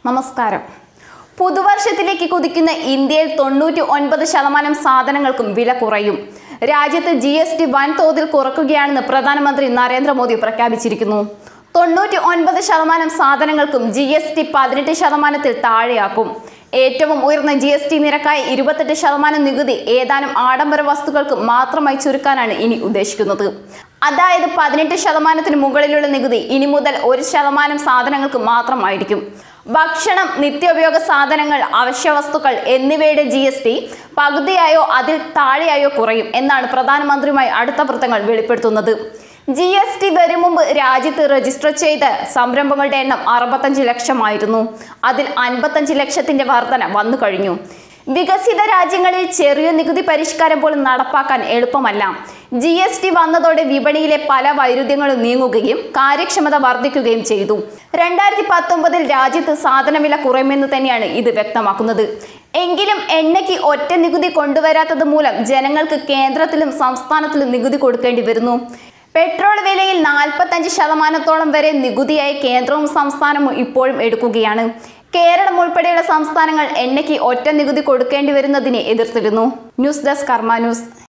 നമസ്കാരം പുതുവർഷത്തിലേക്ക് കുതിക്കുന്ന ഇന്ത്യയിൽ തൊണ്ണൂറ്റി ഒൻപത് ശതമാനം സാധനങ്ങൾക്കും വില കുറയും രാജ്യത്ത് ജി എസ് ടി വൻതോതിൽ കുറക്കുകയാണെന്ന് പ്രധാനമന്ത്രി നരേന്ദ്രമോദി പ്രഖ്യാപിച്ചിരിക്കുന്നു തൊണ്ണൂറ്റി ഒൻപത് ശതമാനം സാധനങ്ങൾക്കും ജി എസ് ടി പതിനെട്ട് ശതമാനത്തിൽ താഴെയാക്കും ഏറ്റവും ഉയർന്ന ജി എസ് ടി നിരക്കായ ഇരുപത്തെട്ട് ശതമാനം നികുതി ഏതാനും ആഡംബര വസ്തുക്കൾക്ക് മാത്രമായി ചുരുക്കാനാണ് ഇനി ഉദ്ദേശിക്കുന്നത് അതായത് പതിനെട്ട് ശതമാനത്തിന് മുകളിലുള്ള നികുതി ഇനി മുതൽ ഒരു ശതമാനം സാധനങ്ങൾക്ക് മാത്രമായിരിക്കും ഭക്ഷണം നിത്യോപയോഗ സാധനങ്ങൾ അവശ്യ വസ്തുക്കൾ എന്നിവയുടെ ജി എസ് ടി പകുതിയായോ അതിൽ താഴെയായോ കുറയും എന്നാണ് പ്രധാനമന്ത്രിയുമായി അടുത്ത വൃത്തങ്ങൾ വെളിപ്പെടുത്തുന്നത് ജി എസ് ടി വരും മുമ്പ് രാജ്യത്ത് രജിസ്റ്റർ ചെയ്ത സംരംഭങ്ങളുടെ എണ്ണം അറുപത്തഞ്ച് ലക്ഷമായിരുന്നു അതിൽ അൻപത്തഞ്ച് ലക്ഷത്തിന്റെ വർധന വന്നു കഴിഞ്ഞു വികസിത രാജ്യങ്ങളിൽ ചെറിയ നികുതി പരിഷ്കാരം പോലും നടപ്പാക്കാൻ എളുപ്പമല്ല ജി എസ് ടി വന്നതോടെ വിപണിയിലെ പല വൈരുദ്ധ്യങ്ങളും നീങ്ങുകയും കാര്യക്ഷമത വർദ്ധിക്കുകയും ചെയ്തു രണ്ടായിരത്തി പത്തൊമ്പതിൽ രാജ്യത്ത് സാധനവില കുറയുമെന്ന് തന്നെയാണ് ഇത് വ്യക്തമാക്കുന്നത് എങ്കിലും എണ്ണയ്ക്ക് ഒറ്റ നികുതി കൊണ്ടുവരാത്തത് മൂലം ജനങ്ങൾക്ക് കേന്ദ്രത്തിലും സംസ്ഥാനത്തിലും നികുതി കൊടുക്കേണ്ടി വരുന്നു പെട്രോൾ വിലയിൽ നാൽപ്പത്തഞ്ച് ശതമാനത്തോളം വരെ നികുതിയായി കേന്ദ്രവും സംസ്ഥാനവും ഇപ്പോഴും എടുക്കുകയാണ് കേരളം ഉൾപ്പെടെയുള്ള സംസ്ഥാനങ്ങൾ എണ്ണയ്ക്ക് ഒറ്റ നികുതി കൊടുക്കേണ്ടി വരുന്നതിനെ എതിർത്തിരുന്നു ന്യൂസ് ഡെസ്ക് കർമ്മ ന്യൂസ്